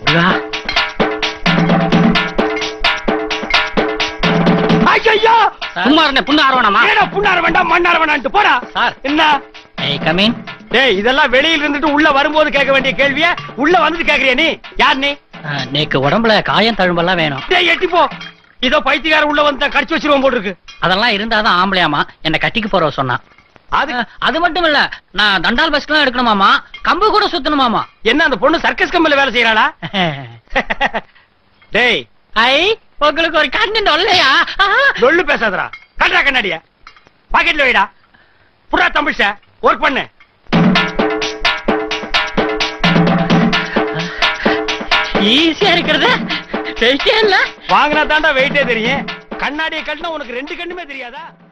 ஐயோ சும்மா இருந்த புண்ணு ஆரவணமா ஏடா புண்ணார வேண்டாம் மண்ணார வேண்டாம்ட்டு போடா சார். என்ன ஏய் கமீன் டேய் இதெல்லாம் வெளியில இருந்துட்டு உள்ள வரும்போது கேட்க வேண்டிய கேள்விய உள்ள வந்துட்டு கேக்குறியா நீ யார் நீ நேக்கு உடம்புல காயம் தழும்பெல்லாம் வேணும் டேய் எட்டி போ இதோ பைத்தியக்கார உள்ள வந்து கடிச்சு வச்சிருவோம் போல இருக்கு அதெல்லாம் இருந்தாதான் ஆம்பளையாமா என்ன கட்டிக்கு போறவ சொன்னா அது அஹ், அது மட்டும் இல்ல நான் தண்டால் பஸ்க்கெல்லாம் எடுக்கணுமாமா கம்பு கூட சுத்தணுமாமா என்ன அந்த பொண்ணு சர்க்கஸ் கம்பெனில வேலை செய்யறாளா டேய் ஐ உங்களுக்கு ஒரு கண்ணு இல்லையா லொள்ளு பேசாதடா கட்டா கண்ணாடிய பாக்கெட்ல வைடா புறா தமிழ்ச்ச ஒர்க் பண்ணு ஈஸியா இருக்கிறது வெயிட்டே இல்ல வாங்கினா தாண்டா வெயிட்டே தெரியும் கண்ணாடியை கட்டினா உனக்கு ரெண்டு கண்ணுமே தெரியாதா